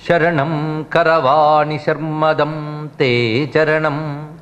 శరణం కరవాణి శర్మదం తే చరణం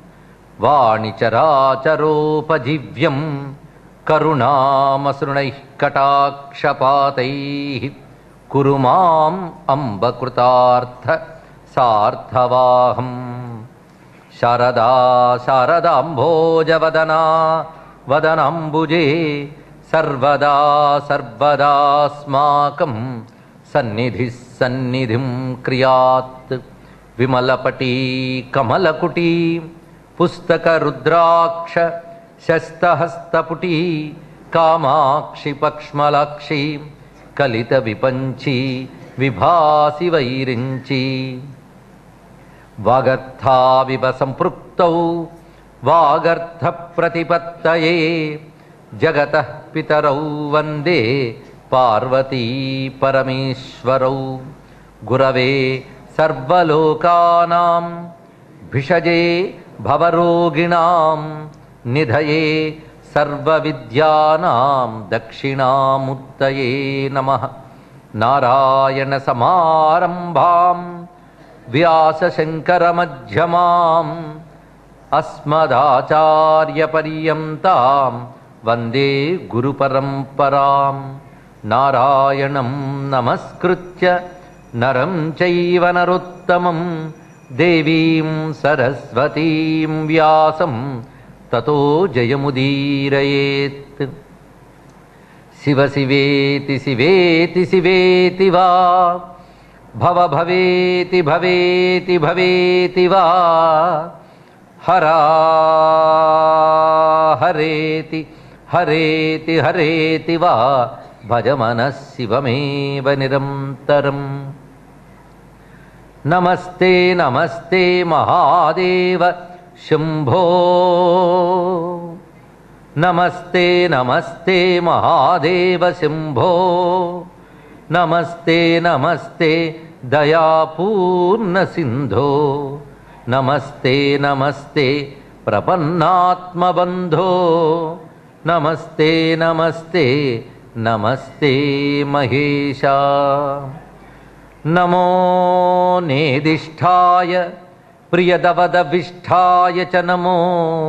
వాణిచరాచరోపజీవ్యం కరుణామసృణై కటాక్షపాతై కురు మాం అంబకృతార్థ సార్థవాహం శారదా శారదాంభోజవదనా వదనాంబుజే సర్వదా సర్వదాస్మాకం సన్నిధి సన్నిధిం క్రియాత్ విమలపటీ కమలకుటీ పుస్తక రుద్రాక్ష శస్తహస్తపుటీ కామాక్షి పక్ష్మలాక్షి కలిత విపంచి విభాసి వైరించి వాగర్థావివ సంపృక్తౌ వాగర్థ ప్రతిపత్తయే జగత పితరౌ వందే పార్వతీ పరమేశ్వరౌ గురవే సర్వలోకానాం భిషజే భవరోగిణాం నిధయే సర్వవిద్యానాం దక్షిణాముత్తయే నమః నారాయణ సమారంభాం వ్యాసశంకరమధ్యమాం అస్మదాచార్యపర్యంతాం వందే గురుపరంపరాం నారాయణం నమస్కృత్య నరం చైవ నరోత్తమం దేవీం సరస్వతీం వ్యాసం తతో జయముదీరయేత్ శివ శివేతి శివేతి శివేతి వా భవ భవేతి భవేతి భవేతి వా హరా హరేతి హరేతి హరేతి వా భజ మనః శివమేవ నిరంతరం నమస్తే నమస్తే మహాదేవ శంభో నమస్తే నమస్తే మహాదేవ శంభో నమస్తే నమస్తే దయాపూర్ణ సింధో నమస్తే నమస్తే ప్రపన్నాత్మబంధో నమస్తే నమస్తే నమస్తే మహేశా నమో నేదిష్టాయ ప్రియదవదవిష్టాయ చ నమో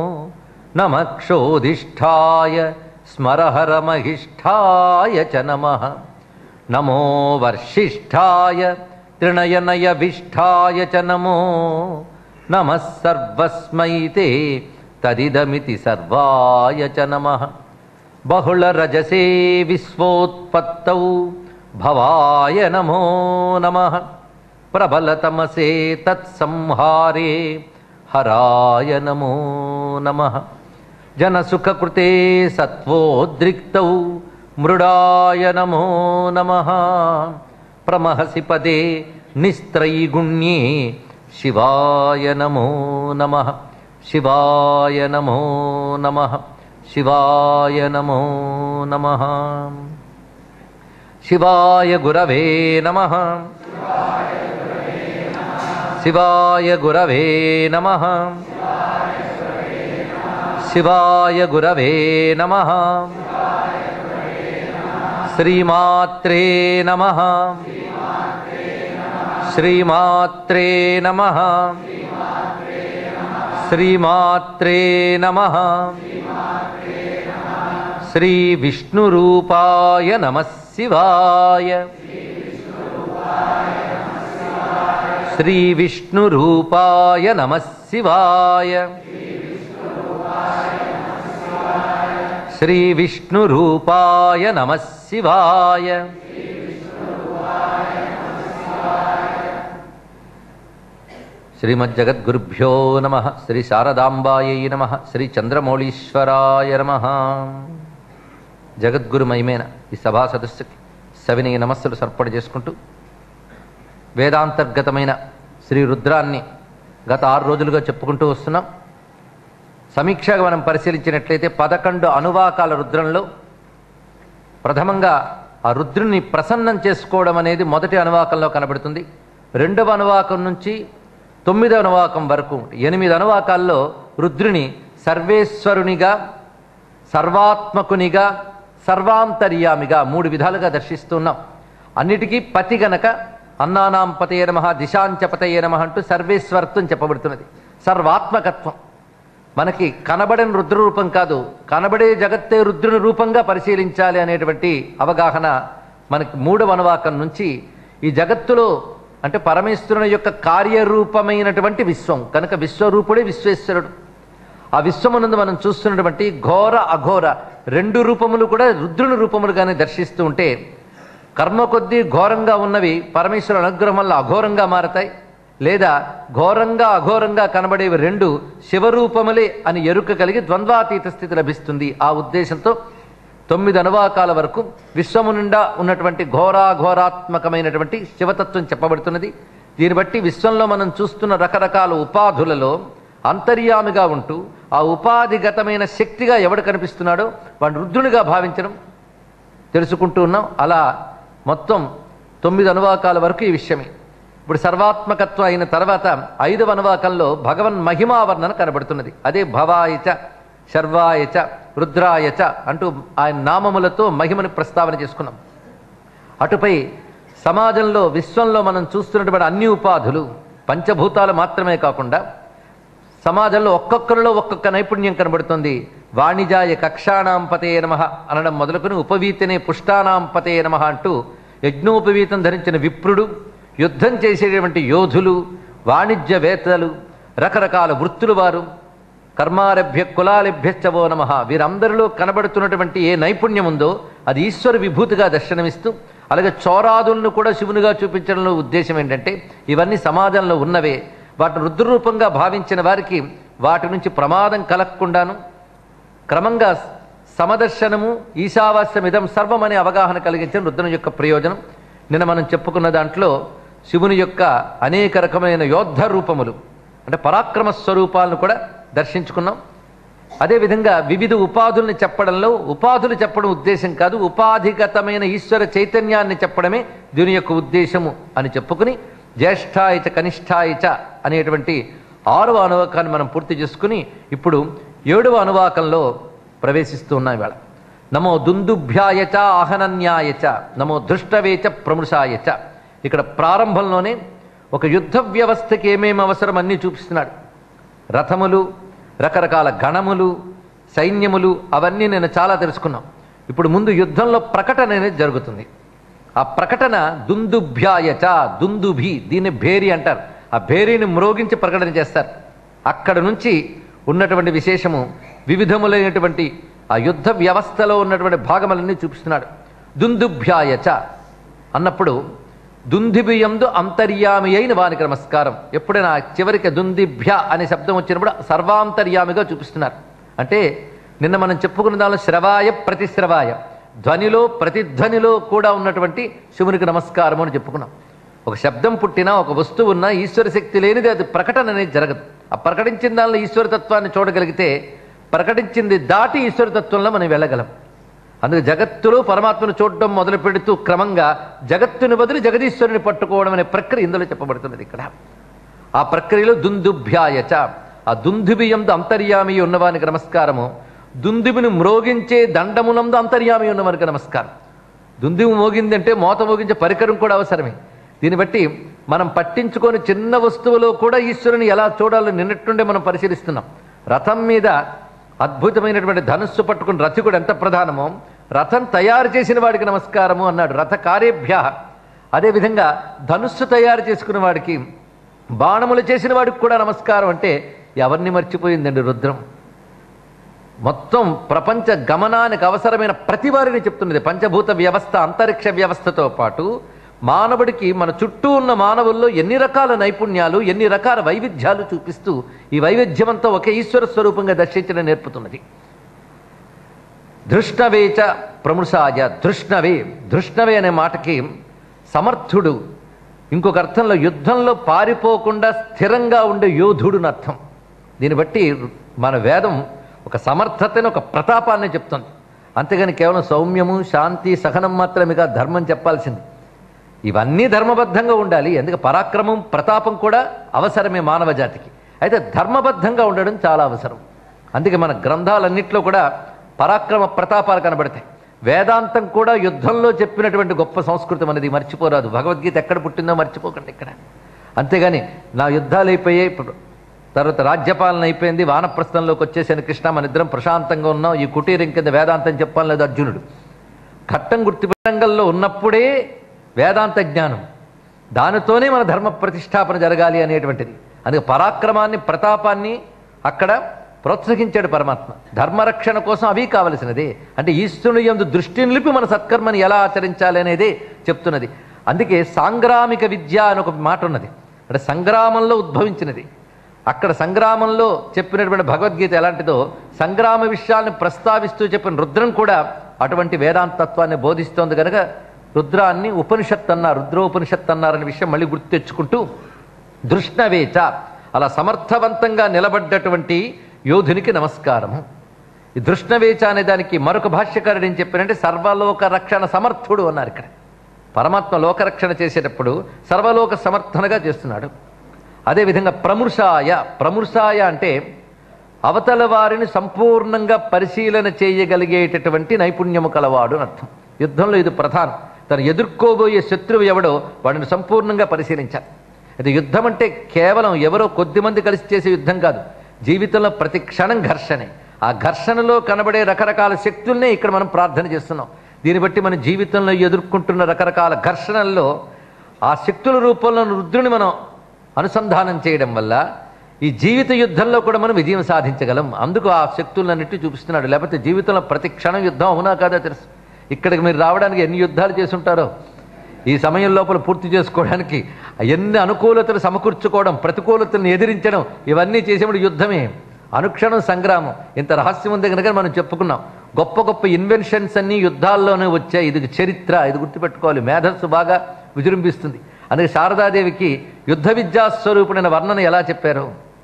నమక్షోదిష్టాయ స్మరహరమహిష్టాయ చ నమ నమో వర్షిష్ఠాయ త్రిణయనయవిష్ఠాయ చ నమో నమः సర్వస్మై తే తదిదమితి సర్వాయ చ నమః బహుళరజసే విశ్వోత్పత్తౌ భవాయ నమో నమః ప్రబలతమసే తత్సంహారే హరాయ నమో నమః జనసుఖకృతే సత్వోద్రిక్తౌ మృడాయ నమో నమః ప్రమహసి పదే నిస్త్రైగుణ్యే శివాయ నమో నమః శివాయ నమో నమః శివాయ నమో నమః శివాయ గురవే నమః శివాయ గురవే నమః శివాయ గురవే నమః శ్రీమాత్రే నమః శ్రీమాత్రే నమః శ్రీమాత్రే నమః శ్రీ విష్ణురూపాయ నమః శివాయ శ్రీ విష్ణురూపాయ నమః శివాయ శ్రీ విష్ణురూపాయ నమః శివాయ శ్రీమజ్జగద్గురుభ్యో నమ శ్రీ శారదాంబాయై నమ శ్రీ చంద్రమౌళీశ్వరాయ నమ జగద్గురుమయమైన ఈ సభా సదస్సుకి సవినయ నమస్సులు సర్పణ చేసుకుంటూ వేదాంతర్గతమైన శ్రీ రుద్రాన్ని గత ఆరు రోజులుగా చెప్పుకుంటూ వస్తున్నాం సమీక్షగా మనం పరిశీలించినట్లయితే పదకొండు అనువాకాల రుద్రంలో ప్రథమంగా ఆ రుద్రుని ప్రసన్నం చేసుకోవడం అనేది మొదటి అనువాకంలో కనబడుతుంది రెండవ అనువాకం నుంచి తొమ్మిదవ అనువాకం వరకు ఎనిమిది అనువాకాల్లో రుద్రుని సర్వేశ్వరునిగా సర్వాత్మకునిగా సర్వాంతర్యామిగా మూడు విధాలుగా దర్శిస్తున్నాం అన్నిటికీ పతి గనక అన్నానాం పతయ నమ దిశాంచ పతయ నమ అంటూ సర్వేశ్వరత్వం చెప్పబడుతున్నది సర్వాత్మకత్వం మనకి కనబడని రుద్రరూపం కాదు కనబడే జగత్తే రుద్రుని రూపంగా పరిశీలించాలి అనేటువంటి అవగాహన మనకి మూడవ అనువాకం నుంచి ఈ జగత్తులో అంటే పరమేశ్వరుని యొక్క కార్యరూపమైనటువంటి విశ్వం కనుక విశ్వరూపుడే విశ్వేశ్వరుడు ఆ విశ్వమునందు మనం చూస్తున్నటువంటి ఘోర అఘోర రెండు రూపములు కూడా రుద్రుని రూపములుగానే దర్శిస్తూ ఉంటే కర్మ కొద్దీ ఘోరంగా ఉన్నవి పరమేశ్వరుని అనుగ్రహం వల్ల అఘోరంగా మారతాయి లేదా ఘోరంగా అఘోరంగా కనబడేవి రెండు శివరూపములే అని ఎరుక కలిగి ద్వంద్వాతీత స్థితి లభిస్తుంది ఆ ఉద్దేశంతో తొమ్మిది అనువాకాల వరకు విశ్వము నిండా ఉన్నటువంటి ఘోరాఘోరాత్మకమైనటువంటి శివతత్వం చెప్పబడుతున్నది దీన్ని బట్టి విశ్వంలో మనం చూస్తున్న రకరకాల ఉపాధులలో అంతర్యామిగా ఉంటూ ఆ ఉపాధిగతమైన శక్తిగా ఎవడు కనిపిస్తున్నాడో వాడు రుద్రునిగా భావించడం తెలుసుకుంటూ ఉన్నాం అలా మొత్తం తొమ్మిది అనువాకాల వరకు ఈ విషయమే ఇప్పుడు సర్వాత్మకత్వం అయిన తర్వాత ఐదవ అనువాకంలో భగవన్ మహిమా వర్ణన కనబడుతున్నది అదే భవాయచ శర్వాయచ రుద్రాయచ అంటూ ఆయన నామములతో మహిమను ప్రస్తావన చేసుకున్నాం అటుపై సమాజంలో విశ్వంలో మనం చూస్తున్నటువంటి అన్ని ఉపాధులు పంచభూతాలు మాత్రమే కాకుండా సమాజంలో ఒక్కొక్కరిలో ఒక్కొక్క నైపుణ్యం కనబడుతుంది వాణిజాయ కక్షాణాం పతే నమ అనడం మొదలుకొని ఉపవీతనే పుష్టానాం పతే నమ అంటూ యజ్ఞోపవీతం ధరించిన విప్రుడు యుద్ధం చేసేటువంటి యోధులు వాణిజ్యవేత్తలు రకరకాల వృత్తులు వారు కర్మారభ్య కులాలభ్యశ్చవో నమ వీరందరిలో కనబడుతున్నటువంటి ఏ నైపుణ్యం ఉందో అది ఈశ్వర విభూతిగా దర్శనమిస్తూ అలాగే చోరాదులను కూడా శివునిగా చూపించడంలో ఉద్దేశం ఏంటంటే ఇవన్నీ సమాజంలో ఉన్నవే వాటిని రుద్రరూపంగా భావించిన వారికి వాటి నుంచి ప్రమాదం కలగకుండాను క్రమంగా సమదర్శనము ఈశావాస్యం ఇదం సర్వం అనే అవగాహన కలిగించిన రుద్రుని యొక్క ప్రయోజనం నిన్న మనం చెప్పుకున్న దాంట్లో శివుని యొక్క అనేక రకమైన యోద్ధ రూపములు అంటే పరాక్రమ స్వరూపాలను కూడా దర్శించుకున్నాం అదేవిధంగా వివిధ ఉపాధుల్ని చెప్పడంలో ఉపాధులు చెప్పడం ఉద్దేశం కాదు ఉపాధిగతమైన ఈశ్వర చైతన్యాన్ని చెప్పడమే దీని యొక్క ఉద్దేశము అని చెప్పుకుని జ్యేష్ఠాయిచ కనిష్టాయిచ అనేటువంటి ఆరవ అనువాకాన్ని మనం పూర్తి చేసుకుని ఇప్పుడు ఏడవ అనువాకంలో ప్రవేశిస్తూ ఉన్నాం ఇవాళ నమో దుందుభ్యాయచ ఆహనన్యాయచ నమో దృష్టవేచ ప్రమృషాయచ ఇక్కడ ప్రారంభంలోనే ఒక యుద్ధ వ్యవస్థకి ఏమేమి అవసరం అన్నీ చూపిస్తున్నాడు రథములు రకరకాల గణములు సైన్యములు అవన్నీ నేను చాలా తెలుసుకున్నాం ఇప్పుడు ముందు యుద్ధంలో ప్రకటన అనేది జరుగుతుంది ఆ ప్రకటన దుందుభ్యాయచ దుందుభి దీన్ని భేరి అంటారు ఆ భేరీని మ్రోగించి ప్రకటన చేస్తారు అక్కడ నుంచి ఉన్నటువంటి విశేషము వివిధములైనటువంటి ఆ యుద్ధ వ్యవస్థలో ఉన్నటువంటి భాగములన్నీ చూపిస్తున్నాడు దుందుభ్యాయచ అన్నప్పుడు దుందిభియందు అంతర్యామి అయిన వానికి నమస్కారం ఎప్పుడైనా చివరికి దుందిభ్య అనే శబ్దం వచ్చినప్పుడు సర్వాంతర్యామిగా చూపిస్తున్నారు అంటే నిన్న మనం చెప్పుకున్న దానిలో శ్రవాయ ప్రతిశ్రవాయ ధ్వనిలో ప్రతిధ్వనిలో కూడా ఉన్నటువంటి శివునికి నమస్కారం అని చెప్పుకున్నాం ఒక శబ్దం పుట్టినా ఒక వస్తువు ఉన్నా ఈశ్వర శక్తి లేనిది అది ప్రకటన అనేది జరగదు ఆ ప్రకటించిన దానిలో ఈశ్వరతత్వాన్ని చూడగలిగితే ప్రకటించింది దాటి ఈశ్వరతత్వంలో మనం వెళ్ళగలం అందుకే జగత్తులో పరమాత్మను చూడడం మొదలు పెడుతూ క్రమంగా జగత్తుని వదిలి జగదీశ్వరుని పట్టుకోవడం అనే ప్రక్రియ ఇందులో చెప్పబడుతున్నది ఇక్కడ ఆ ప్రక్రియలో దుందుభ్యాయచ ఆ దుందుబియందు అంతర్యామి ఉన్నవానికి నమస్కారము దుందుబిని మ్రోగించే దండమునందు అంతర్యామి ఉన్నవానికి నమస్కారం దుందుబి మోగిందంటే మోత మోగించే పరికరం కూడా అవసరమే దీన్ని బట్టి మనం పట్టించుకొని చిన్న వస్తువులో కూడా ఈశ్వరుని ఎలా చూడాలో నిన్నట్టుండే మనం పరిశీలిస్తున్నాం రథం మీద అద్భుతమైనటువంటి ధనుస్సు పట్టుకుని రథికుడు ఎంత ప్రధానమో రథం తయారు చేసిన వాడికి నమస్కారము అన్నాడు రథ కార్యభ్య అదేవిధంగా ధనుస్సు తయారు చేసుకున్న వాడికి బాణములు చేసిన వాడికి కూడా నమస్కారం అంటే ఎవరిని మర్చిపోయిందండి రుద్రం మొత్తం ప్రపంచ గమనానికి అవసరమైన ప్రతి వారిని చెప్తున్నది పంచభూత వ్యవస్థ అంతరిక్ష వ్యవస్థతో పాటు మానవుడికి మన చుట్టూ ఉన్న మానవుల్లో ఎన్ని రకాల నైపుణ్యాలు ఎన్ని రకాల వైవిధ్యాలు చూపిస్తూ ఈ వైవిధ్యమంతా ఒకే ఈశ్వర స్వరూపంగా దర్శించడం నేర్పుతున్నది ధృష్ణవేచ ప్రముషాయ ధృష్ణవే ధృష్ణవే అనే మాటకి సమర్థుడు ఇంకొక అర్థంలో యుద్ధంలో పారిపోకుండా స్థిరంగా ఉండే యోధుడు అని అర్థం దీన్ని బట్టి మన వేదం ఒక సమర్థతని ఒక ప్రతాపాన్ని చెప్తుంది అంతేగాని కేవలం సౌమ్యము శాంతి సహనం మాత్రమేగా ధర్మం చెప్పాల్సింది ఇవన్నీ ధర్మబద్ధంగా ఉండాలి ఎందుకు పరాక్రమం ప్రతాపం కూడా అవసరమే మానవ జాతికి అయితే ధర్మబద్ధంగా ఉండడం చాలా అవసరం అందుకే మన గ్రంథాలన్నింటిలో కూడా పరాక్రమ ప్రతాపాలు కనబడతాయి వేదాంతం కూడా యుద్ధంలో చెప్పినటువంటి గొప్ప సంస్కృతం అనేది మర్చిపోరాదు భగవద్గీత ఎక్కడ పుట్టిందో మర్చిపోకండి ఇక్కడ అంతేగాని నా యుద్ధాలు అయిపోయాయి ప్ర- తర్వాత రాజ్యపాలన అయిపోయింది వానప్రస్థంలోకి వచ్చేసాను కృష్ణ మన ఇద్దరం ప్రశాంతంగా ఉన్నాం ఈ కుటీరం కింద వేదాంతం చెప్పాలి లేదు అర్జునుడు ఘట్టం గుర్తిపరంగంలో ఉన్నప్పుడే వేదాంత జ్ఞానం దానితోనే మన ధర్మ ప్రతిష్టాపన జరగాలి అనేటువంటిది అందుకే పరాక్రమాన్ని ప్రతాపాన్ని అక్కడ ప్రోత్సహించాడు పరమాత్మ ధర్మరక్షణ కోసం అవి కావలసినదే అంటే ఈశ్వరుని యందు దృష్టి నిలిపి మన సత్కర్మని ఎలా ఆచరించాలి అనేదే చెప్తున్నది అందుకే సాంగ్రామిక విద్య అని ఒక మాట ఉన్నది అంటే సంగ్రామంలో ఉద్భవించినది అక్కడ సంగ్రామంలో చెప్పినటువంటి భగవద్గీత ఎలాంటిదో సంగ్రామ విషయాల్ని ప్రస్తావిస్తూ చెప్పిన రుద్రం కూడా అటువంటి వేదాంతత్వాన్ని బోధిస్తోంది కనుక రుద్రాన్ని ఉపనిషత్ అన్నారు రుద్రోపనిషత్ అన్నారనే విషయం మళ్ళీ గుర్తు తెచ్చుకుంటూ దృష్ణవేచ అలా సమర్థవంతంగా నిలబడ్డటువంటి యోధునికి నమస్కారము ఈ దృష్ణవేచ అనే దానికి మరొక భాష్యకారుడు ఏం చెప్పారంటే సర్వలోక రక్షణ సమర్థుడు అన్నారు ఇక్కడ పరమాత్మ లోకరక్షణ చేసేటప్పుడు సర్వలోక సమర్థనగా చేస్తున్నాడు అదేవిధంగా ప్రముషాయ ప్రముషాయ అంటే అవతల వారిని సంపూర్ణంగా పరిశీలన చేయగలిగేటటువంటి నైపుణ్యము కలవాడు అని అర్థం యుద్ధంలో ఇది ప్రధానం తను ఎదుర్కోబోయే శత్రువు ఎవడో వాడిని సంపూర్ణంగా పరిశీలించాలి అయితే యుద్ధం అంటే కేవలం ఎవరో కొద్ది మంది కలిసి చేసే యుద్ధం కాదు జీవితంలో ప్రతి క్షణం ఘర్షణే ఆ ఘర్షణలో కనబడే రకరకాల శక్తుల్నే ఇక్కడ మనం ప్రార్థన చేస్తున్నాం దీన్ని బట్టి మన జీవితంలో ఎదుర్కొంటున్న రకరకాల ఘర్షణల్లో ఆ శక్తుల రూపంలో రుద్రుని మనం అనుసంధానం చేయడం వల్ల ఈ జీవిత యుద్ధంలో కూడా మనం విజయం సాధించగలం అందుకు ఆ శక్తులన్నిటి చూపిస్తున్నాడు లేకపోతే జీవితంలో ప్రతి క్షణం యుద్ధం అవునా కాదా తెలుసు ఇక్కడికి మీరు రావడానికి ఎన్ని యుద్ధాలు చేసుంటారో ఈ సమయం లోపల పూర్తి చేసుకోవడానికి ఎన్ని అనుకూలతలు సమకూర్చుకోవడం ప్రతికూలతలను ఎదిరించడం ఇవన్నీ చేసేప్పుడు యుద్ధమే అనుక్షణం సంగ్రామం ఇంత రహస్యం ఉంది కనుక మనం చెప్పుకున్నాం గొప్ప గొప్ప ఇన్వెన్షన్స్ అన్ని యుద్ధాల్లోనే వచ్చాయి ఇది చరిత్ర ఇది గుర్తుపెట్టుకోవాలి మేధస్సు బాగా విజృంభిస్తుంది అందుకే శారదాదేవికి యుద్ధ విద్యా స్వరూపుడైన వర్ణన ఎలా చెప్పారు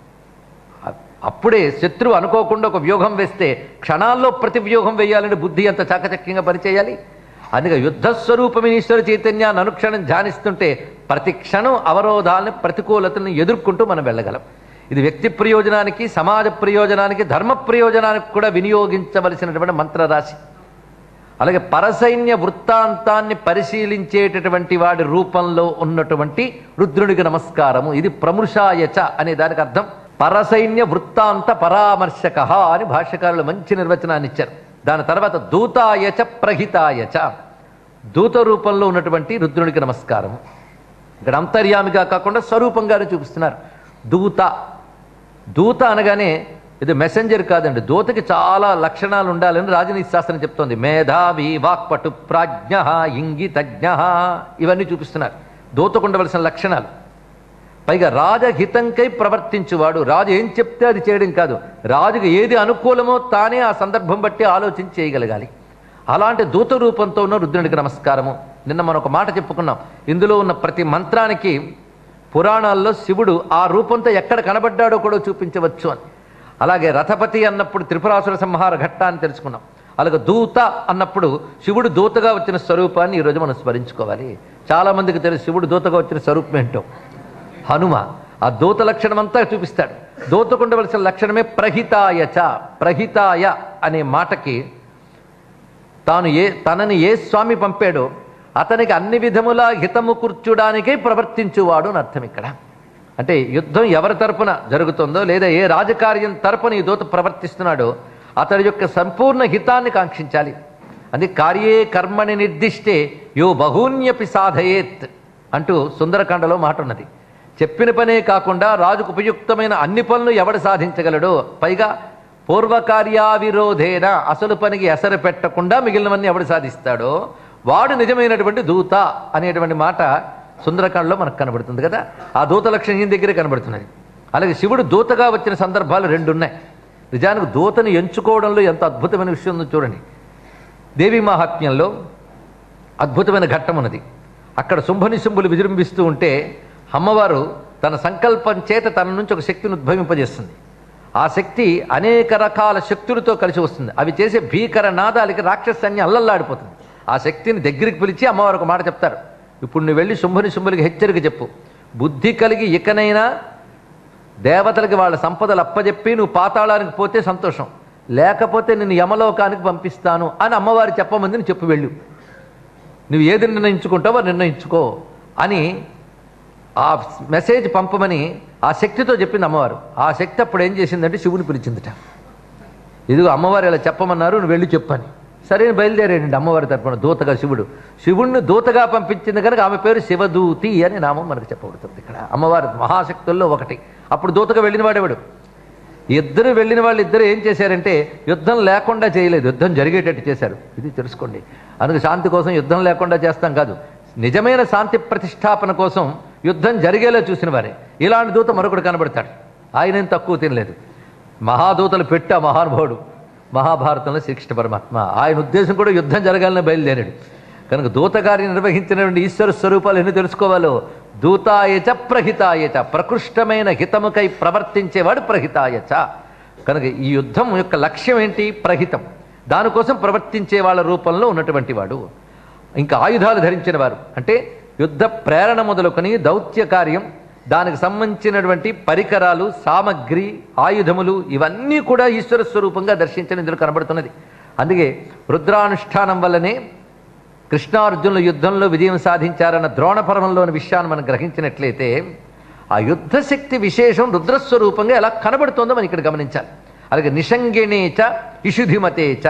అ- అప్పుడే శత్రువు అనుకోకుండా ఒక వ్యూహం వేస్తే క్షణాల్లో ప్రతి వ్యూహం వేయాలని బుద్ధి ఎంత చాకచక్యంగా పనిచేయాలి అందుకే యుద్ధ స్వరూపమైన ఈశ్వర చైతన్యాన్ని అనుక్షణం ధ్యానిస్తుంటే ప్రతి క్షణం అవరోధాలను ప్రతికూలతలను ఎదుర్కొంటూ మనం వెళ్ళగలం ఇది వ్యక్తి ప్రయోజనానికి సమాజ ప్రయోజనానికి ధర్మ ప్రయోజనానికి కూడా వినియోగించవలసినటువంటి మంత్రరాశి అలాగే పరసైన్య వృత్తాంతాన్ని పరిశీలించేటటువంటి వాడి రూపంలో ఉన్నటువంటి రుద్రునికి నమస్కారము ఇది ప్రముషాయచ అనే దానికి అర్థం పరసైన్య వృత్తాంత పరామర్శక అని భాష్యకారులు మంచి నిర్వచనాన్ని ఇచ్చారు దాని తర్వాత దూతాయచ ప్రహితాయచ దూత రూపంలో ఉన్నటువంటి రుద్రునికి నమస్కారము ఇక్కడ అంతర్యామిగా కాకుండా స్వరూపంగానే చూపిస్తున్నారు దూత దూత అనగానే ఇది మెసెంజర్ కాదండి దూతకి చాలా లక్షణాలు ఉండాలని రాజనీతి శాస్త్రం చెప్తోంది మేధావి వాక్పటు ప్రాజ్ఞ ఇంగితజ్ఞ ఇవన్నీ చూపిస్తున్నారు దూతకు ఉండవలసిన లక్షణాలు పైగా రాజహితంకై ప్రవర్తించువాడు రాజు ఏం చెప్తే అది చేయడం కాదు రాజుకు ఏది అనుకూలమో తానే ఆ సందర్భం బట్టి ఆలోచించి చేయగలగాలి అలాంటి దూత రూపంతో ఉన్న రుద్రునికి నమస్కారము నిన్న మనం ఒక మాట చెప్పుకున్నాం ఇందులో ఉన్న ప్రతి మంత్రానికి పురాణాల్లో శివుడు ఆ రూపంతో ఎక్కడ కనబడ్డాడో కూడా చూపించవచ్చు అని అలాగే రథపతి అన్నప్పుడు త్రిపురాసుర సంహార ఘట్టాన్ని తెలుసుకున్నాం అలాగే దూత అన్నప్పుడు శివుడు దూతగా వచ్చిన స్వరూపాన్ని ఈరోజు మనం స్మరించుకోవాలి చాలా మందికి తెలుసు శివుడు దూతగా వచ్చిన స్వరూపం ఏంటో హనుమ ఆ దూత లక్షణం అంతా చూపిస్తాడు దూతకు ఉండవలసిన లక్షణమే ప్రహితాయచ ప్రహితాయ అనే మాటకి తాను ఏ తనని ఏ స్వామి పంపాడో అతనికి అన్ని విధములా హితము కూర్చుడానికే ప్రవర్తించువాడు అని అర్థం ఇక్కడ అంటే యుద్ధం ఎవరి తరపున జరుగుతుందో లేదా ఏ రాజకార్యం తరపున ఈ దూత ప్రవర్తిస్తున్నాడో అతడి యొక్క సంపూర్ణ హితాన్ని కాంక్షించాలి అది కార్యే కర్మని నిర్దిష్టే యో బహూన్యపి సాధయేత్ అంటూ సుందరకాండలో మాట ఉన్నది చెప్పిన పనే కాకుండా రాజుకు ఉపయుక్తమైన అన్ని పనులు ఎవడు సాధించగలడో పైగా పూర్వకార్యావిరోధేన అసలు పనికి ఎసరు పెట్టకుండా మిగిలినవన్నీ ఎవడు సాధిస్తాడో వాడు నిజమైనటువంటి దూత అనేటువంటి మాట సుందరకాండలో మనకు కనబడుతుంది కదా ఆ దూత లక్షణం ఈయన దగ్గరే కనబడుతున్నది అలాగే శివుడు దూతగా వచ్చిన సందర్భాలు రెండు ఉన్నాయి నిజానికి దూతని ఎంచుకోవడంలో ఎంత అద్భుతమైన విషయం ఉందో చూడండి దేవి మహాత్మ్యంలో అద్భుతమైన ఘట్టం ఉన్నది అక్కడ శుంభని శుంభులు విజృంభిస్తూ ఉంటే అమ్మవారు తన సంకల్పం చేత తన నుంచి ఒక శక్తిని ఉద్భవింపజేస్తుంది ఆ శక్తి అనేక రకాల శక్తులతో కలిసి వస్తుంది అవి చేసే భీకర నాదాలకి రాక్షసాన్ని అల్లల్లాడిపోతుంది ఆ శక్తిని దగ్గరికి పిలిచి అమ్మవారు ఒక మాట చెప్తారు ఇప్పుడు నువ్వు వెళ్ళి శుంభని శుంభులకి హెచ్చరిక చెప్పు బుద్ధి కలిగి ఇకనైనా దేవతలకి వాళ్ళ సంపదలు అప్పజెప్పి నువ్వు పాతాళానికి పోతే సంతోషం లేకపోతే నేను యమలోకానికి పంపిస్తాను అని అమ్మవారు చెప్పమంది నువ్వు చెప్పు వెళ్ళు నువ్వు ఏది నిర్ణయించుకుంటావో నిర్ణయించుకో అని ఆ మెసేజ్ పంపమని ఆ శక్తితో చెప్పింది అమ్మవారు ఆ శక్తి అప్పుడు ఏం చేసిందంటే శివుని పిలిచిందిట ఇదిగో అమ్మవారు ఇలా చెప్పమన్నారు నువ్వు వెళ్ళి చెప్పని సరే బయలుదేరాడండి అమ్మవారి తరపున దూతగా శివుడు శివుణ్ణి దూతగా పంపించింది కనుక ఆమె పేరు శివదూతి అని నామం మనకు చెప్పబడుతుంది ఇక్కడ అమ్మవారి మహాశక్తుల్లో ఒకటి అప్పుడు దూతగా వెళ్ళిన వాడేవాడు ఇద్దరు వెళ్ళిన వాళ్ళు ఇద్దరు ఏం చేశారంటే యుద్ధం లేకుండా చేయలేదు యుద్ధం జరిగేటట్టు చేశారు ఇది తెలుసుకోండి అందుకు శాంతి కోసం యుద్ధం లేకుండా చేస్తాం కాదు నిజమైన శాంతి ప్రతిష్టాపన కోసం యుద్ధం జరిగేలా చూసిన వారే ఇలాంటి దూత మరొకడు కనబడతాడు ఆయనేం తక్కువ తినలేదు మహాదూతలు పెట్టా మహానుభావుడు మహాభారతంలో శ్రీకృష్ణ పరమాత్మ ఆయన ఉద్దేశం కూడా యుద్ధం జరగాలని బయలుదేరాడు కనుక దూతగారిని నిర్వహించినటువంటి ఈశ్వర స్వరూపాలు ఎన్ని తెలుసుకోవాలో దూతాయచ ప్రహితాయచ ప్రకృష్టమైన హితముకై ప్రవర్తించేవాడు ప్రహితాయచ కనుక ఈ యుద్ధం యొక్క లక్ష్యం ఏంటి ప్రహితం దానికోసం ప్రవర్తించే వాళ్ళ రూపంలో ఉన్నటువంటి వాడు ఇంకా ఆయుధాలు ధరించిన వారు అంటే యుద్ధ ప్రేరణ మొదలుకొని దౌత్య కార్యం దానికి సంబంధించినటువంటి పరికరాలు సామగ్రి ఆయుధములు ఇవన్నీ కూడా ఈశ్వర స్వరూపంగా దర్శించడం ఇందులో కనబడుతున్నది అందుకే రుద్రానుష్ఠానం వల్లనే కృష్ణార్జునుల యుద్ధంలో విజయం సాధించారన్న ద్రోణపర్వంలోని విషయాన్ని మనం గ్రహించినట్లయితే ఆ యుద్ధ శక్తి విశేషం రుద్రస్వరూపంగా ఎలా కనబడుతోందో మనం ఇక్కడ గమనించాలి అలాగే నిషంగిణేచ ఇషుధిమతేచ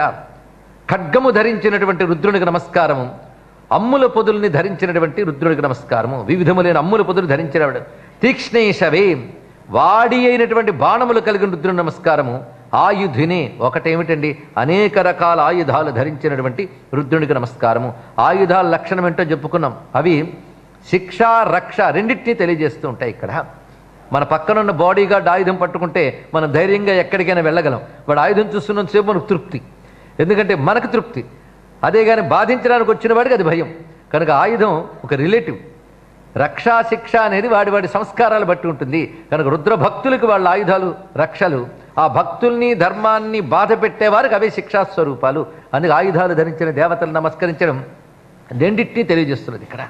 ఖడ్గము ధరించినటువంటి రుద్రునికి నమస్కారము అమ్ముల పొదుల్ని ధరించినటువంటి రుద్రుడికి నమస్కారము వివిధములైన అమ్ముల పొదులు ధరించినవాడు తీక్ష్ణేశవే వాడి అయినటువంటి బాణములు కలిగిన రుద్రుని నమస్కారము ఆయుధిని ఒకటేమిటండి అనేక రకాల ఆయుధాలు ధరించినటువంటి రుద్రునికి నమస్కారము ఆయుధాల లక్షణం ఏంటో చెప్పుకున్నాం అవి శిక్ష రక్ష రెండింటినీ తెలియజేస్తూ ఉంటాయి ఇక్కడ మన పక్కనున్న బాడీ గార్డ్ ఆయుధం పట్టుకుంటే మనం ధైర్యంగా ఎక్కడికైనా వెళ్ళగలం వాడు ఆయుధం చూస్తున్నంతసేపు మనకు తృప్తి ఎందుకంటే మనకు తృప్తి అదే కానీ బాధించడానికి వచ్చిన వాడికి అది భయం కనుక ఆయుధం ఒక రిలేటివ్ రక్షా శిక్ష అనేది వాడి వాడి సంస్కారాలు బట్టి ఉంటుంది కనుక రుద్ర భక్తులకు వాళ్ళ ఆయుధాలు రక్షలు ఆ భక్తుల్ని ధర్మాన్ని బాధ పెట్టేవారికి అవే శిక్షా స్వరూపాలు అందుకే ఆయుధాలు ధరించిన దేవతలు నమస్కరించడం రెండింటినీ తెలియజేస్తున్నది ఇక్కడ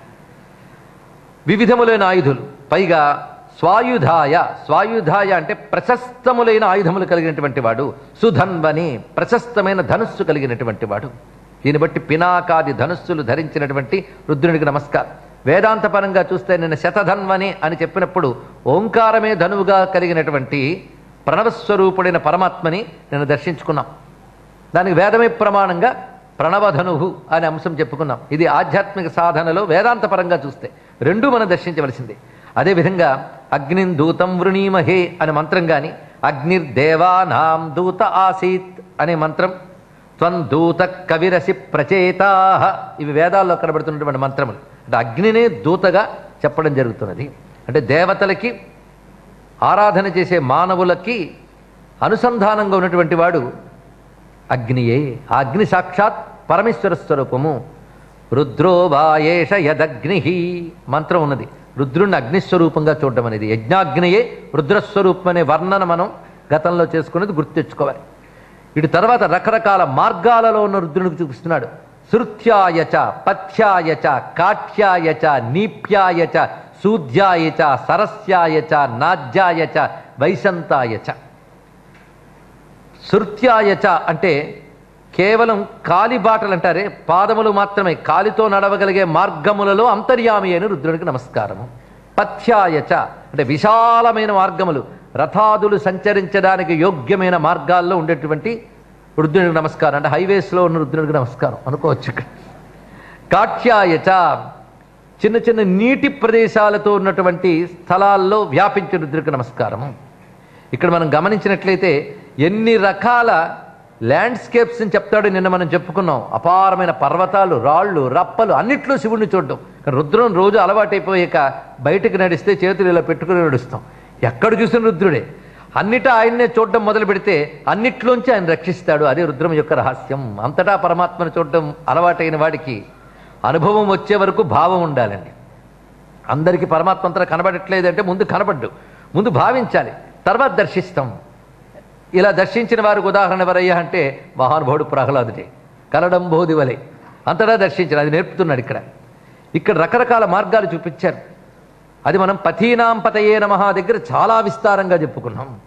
వివిధములైన ఆయుధులు పైగా స్వాయుధాయ స్వాయుధాయ అంటే ప్రశస్తములైన ఆయుధములు కలిగినటువంటి వాడు సుధన్వని ప్రశస్తమైన ధనుస్సు కలిగినటువంటి వాడు దీన్ని బట్టి పినాకాది ధనుస్సులు ధరించినటువంటి రుద్రునికి నమస్కారం వేదాంత పరంగా చూస్తే నేను శతధన్వని అని చెప్పినప్పుడు ఓంకారమే ధనువుగా కలిగినటువంటి ప్రణవస్వరూపుడైన పరమాత్మని నేను దర్శించుకున్నాం దానికి వేదమే ప్రమాణంగా ప్రణవధనువు అనే అంశం చెప్పుకున్నాం ఇది ఆధ్యాత్మిక సాధనలో వేదాంత పరంగా చూస్తే రెండూ మనం దర్శించవలసిందే అదేవిధంగా అగ్నిం దూతం వృణీమహే అనే మంత్రం కానీ అగ్నిర్దేవానాం దూత ఆసీత్ అనే మంత్రం త్వం దూత కవిరసి ప్రచేతా ఇవి వేదాల్లో కనబడుతున్నటువంటి మంత్రములు అంటే అగ్నినే దూతగా చెప్పడం జరుగుతున్నది అంటే దేవతలకి ఆరాధన చేసే మానవులకి అనుసంధానంగా ఉన్నటువంటి వాడు అగ్నియే ఆ అగ్ని సాక్షాత్ పరమేశ్వర స్వరూపము రుద్రో వాయేష యదగ్ని మంత్రం ఉన్నది రుద్రుణ్ణి అగ్నిస్వరూపంగా చూడడం అనేది యజ్ఞాగ్నియే రుద్రస్వరూపం అనే వర్ణన మనం గతంలో చేసుకున్నది గుర్తు తెచ్చుకోవాలి ఇటు తర్వాత రకరకాల మార్గాలలో ఉన్న రుద్రునికి చూపిస్తున్నాడు శృత్యాయచ పథ్యాయచ కాఠ్యాయచ నీప్యాయచ సూధ్యాయచ సరస్యాయచ నాజ్యాయచ వైశంతాయచ శృత్యాయచ అంటే కేవలం కాలి బాటలు అంటారే పాదములు మాత్రమే కాలితో నడవగలిగే మార్గములలో అంతర్యామి అని రుద్రునికి నమస్కారము పథ్యాయచ అంటే విశాలమైన మార్గములు రథాదులు సంచరించడానికి యోగ్యమైన మార్గాల్లో ఉండేటువంటి రుద్రునికి నమస్కారం అంటే హైవేస్లో ఉన్న రుద్రునికి నమస్కారం అనుకోవచ్చు ఇక్కడ కాఠ్యాయచ చిన్న చిన్న నీటి ప్రదేశాలతో ఉన్నటువంటి స్థలాల్లో వ్యాపించిన రుద్రునికి నమస్కారము ఇక్కడ మనం గమనించినట్లయితే ఎన్ని రకాల ల్యాండ్స్కేప్స్ అని చెప్తాడు నిన్న మనం చెప్పుకున్నాం అపారమైన పర్వతాలు రాళ్ళు రప్పలు అన్నిట్లో శివుణ్ణి చూడడం కానీ రుద్రం రోజు అలవాటైపోయాక బయటకు నడిస్తే చేతులు ఇలా పెట్టుకుని నడుస్తాం ఎక్కడ చూసిన రుద్రుడే అన్నిటా ఆయన్నే చూడడం మొదలు పెడితే అన్నిట్లోంచి ఆయన రక్షిస్తాడు అదే రుద్రం యొక్క రహస్యం అంతటా పరమాత్మను చూడడం అలవాటైన వాడికి అనుభవం వచ్చే వరకు భావం ఉండాలండి అందరికీ పరమాత్మ అంతా కనబడట్లేదంటే ముందు కనబడ్డు ముందు భావించాలి తర్వాత దర్శిస్తాం ఇలా దర్శించిన వారికి ఉదాహరణ ఎవరయ్యా అంటే మహానుభావుడు ప్రహ్లాదుడే కలడం బోధి వలె అంతటా దర్శించారు అది నేర్పుతున్నాడు ఇక్కడ ఇక్కడ రకరకాల మార్గాలు చూపించారు అది మనం పథీనాం పతయే నమః దగ్గర చాలా విస్తారంగా చెప్పుకున్నాం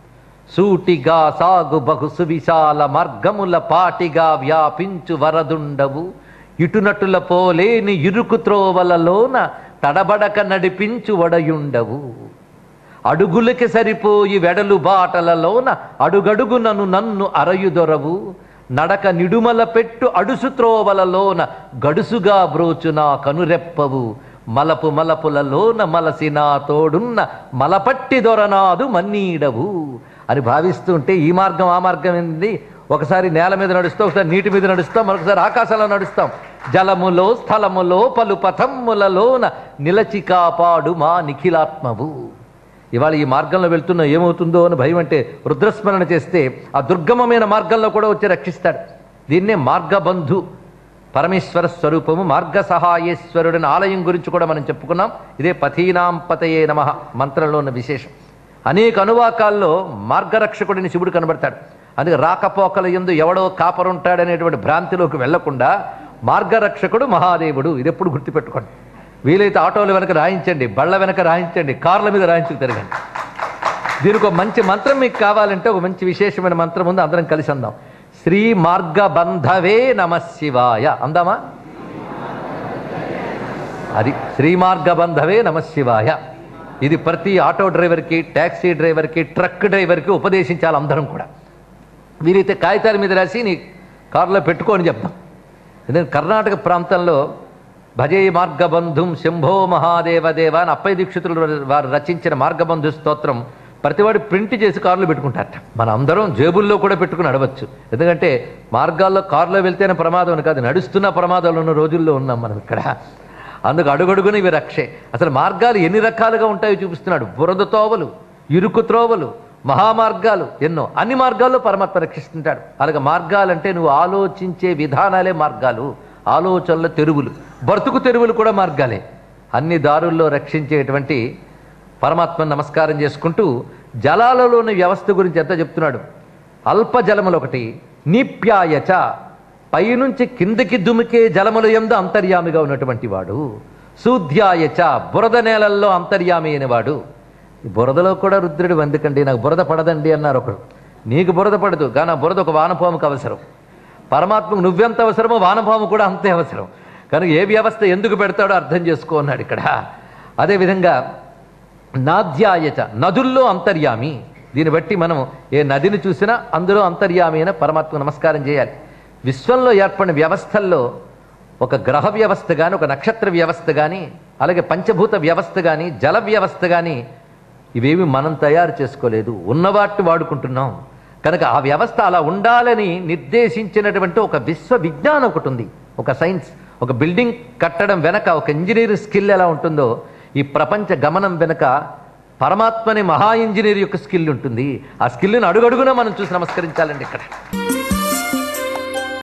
సూటిగా సాగు బహు సువిశాల మార్గముల పాటిగా వ్యాపించు వరదుండవు ఇటునటుల పోలేని ఇరుకు త్రోవలలోన తడబడక నడిపించు వడయుండవు అడుగులకి సరిపోయి వెడలు బాటలలోన అడుగడుగునను నన్ను అరయుదొరవు నడక నిడుమల పెట్టు అడుసు త్రోవలలోన గడుసుగా బ్రోచునా కనురెప్పవు మలపు మలపులలోన మలసిన తోడున్న మలపట్టి దొరనాదు మన్నీడవు అని భావిస్తూ ఉంటే ఈ మార్గం ఆ మార్గం ఏంది ఒకసారి నేల మీద నడుస్తాం ఒకసారి నీటి మీద నడుస్తాం మరొకసారి ఆకాశంలో నడుస్తాం జలములో స్థలములో పలు పథమ్ములలోన నిలచి కాపాడు మా నిఖిలాత్మవు ఇవాళ ఈ మార్గంలో వెళ్తున్నా ఏమవుతుందో అని భయం అంటే రుద్రస్మరణ చేస్తే ఆ దుర్గమమైన మార్గంలో కూడా వచ్చి రక్షిస్తాడు దీన్నే మార్గబంధు పరమేశ్వర స్వరూపము మార్గ సహాయేశ్వరుడిని ఆలయం గురించి కూడా మనం చెప్పుకున్నాం ఇదే పథీనాం పతయే నమ మంత్రంలో ఉన్న విశేషం అనేక అనువాకాల్లో మార్గరక్షకుడిని శివుడు కనబడతాడు అందుకే రాకపోకల ఎందు ఎవడో కాపరుంటాడనేటువంటి భ్రాంతిలోకి వెళ్లకుండా మార్గరక్షకుడు మహాదేవుడు ఇది ఎప్పుడు గుర్తుపెట్టుకోండి వీలైతే ఆటోల వెనక రాయించండి బళ్ళ వెనక రాయించండి కార్ల మీద రాయించుకు తిరగండి దీనికి ఒక మంచి మంత్రం మీకు కావాలంటే ఒక మంచి విశేషమైన మంత్రం ఉంది అందరం కలిసి అందాం శ్రీ మార్గబంధవే నమ శివాయ అందామా అది శ్రీ మార్గబంధవే నమ శివాయ ఇది ప్రతి ఆటో డ్రైవర్కి ట్యాక్సీ డ్రైవర్కి ట్రక్ డ్రైవర్కి ఉపదేశించాలి అందరం కూడా వీలైతే కాగితాల మీద రాసి నీ కారులో పెట్టుకొని చెప్తాం ఎందుకంటే కర్ణాటక ప్రాంతంలో భజే మార్గబంధుం శంభో మహాదేవదేవ అని అప్పయ్య దీక్షితులు వారు రచించిన మార్గబంధు స్తోత్రం ప్రతివాడు ప్రింట్ చేసి కారులో పెట్టుకుంటారట మన అందరం జేబుల్లో కూడా పెట్టుకుని నడవచ్చు ఎందుకంటే మార్గాల్లో కారులో వెళ్తేనే ప్రమాదం అని కాదు నడుస్తున్న ప్రమాదాలు ఉన్న రోజుల్లో ఉన్నాం మనం ఇక్కడ అందుకు అడుగడుగున ఇవి రక్షే అసలు మార్గాలు ఎన్ని రకాలుగా ఉంటాయో చూపిస్తున్నాడు బురద తోవలు ఇరుకు త్రోవలు మహామార్గాలు ఎన్నో అన్ని మార్గాల్లో పరమాత్మ రక్షిస్తుంటాడు అలాగే మార్గాలంటే నువ్వు ఆలోచించే విధానాలే మార్గాలు ఆలోచనల తెరువులు బ్రతుకు తెరువులు కూడా మార్గాలే అన్ని దారుల్లో రక్షించేటువంటి పరమాత్మను నమస్కారం చేసుకుంటూ జలాలలోని వ్యవస్థ గురించి ఎంత చెప్తున్నాడు అల్ప జలములు ఒకటి నీప్యాయచ పైనుంచి కిందకి దుమికే జలముల ఎందు అంతర్యామిగా ఉన్నటువంటి వాడు సూధ్యాయచ బురద నేలల్లో అంతర్యామి అయినవాడు ఈ బురదలో కూడా రుద్రుడు ఎందుకండి నాకు బురద పడదండి అన్నారు ఒకడు నీకు బురద పడదు కానీ ఆ బురద ఒక వానపాముకు అవసరం పరమాత్మకు నువ్వెంత అవసరమో వానపాము కూడా అంతే అవసరం కనుక ఏ వ్యవస్థ ఎందుకు పెడతాడో అర్థం చేసుకో అన్నాడు ఇక్కడ అదేవిధంగా నాధ్యాయచ నదుల్లో అంతర్యామి దీన్ని బట్టి మనం ఏ నదిని చూసినా అందులో అంతర్యామి అయిన పరమాత్మ నమస్కారం చేయాలి విశ్వంలో ఏర్పడిన వ్యవస్థల్లో ఒక గ్రహ వ్యవస్థ కానీ ఒక నక్షత్ర వ్యవస్థ కానీ అలాగే పంచభూత వ్యవస్థ కానీ జల వ్యవస్థ కానీ ఇవేమి మనం తయారు చేసుకోలేదు ఉన్నవాటిని వాడుకుంటున్నాం కనుక ఆ వ్యవస్థ అలా ఉండాలని నిర్దేశించినటువంటి ఒక విశ్వ విజ్ఞానం ఒకటి ఉంది ఒక సైన్స్ ఒక బిల్డింగ్ కట్టడం వెనక ఒక ఇంజనీర్ స్కిల్ ఎలా ఉంటుందో ఈ ప్రపంచ గమనం వెనక పరమాత్మని మహా ఇంజనీర్ యొక్క స్కిల్ ఉంటుంది ఆ స్కిల్ని అడుగడుగునా మనం చూసి నమస్కరించాలండి ఇక్కడ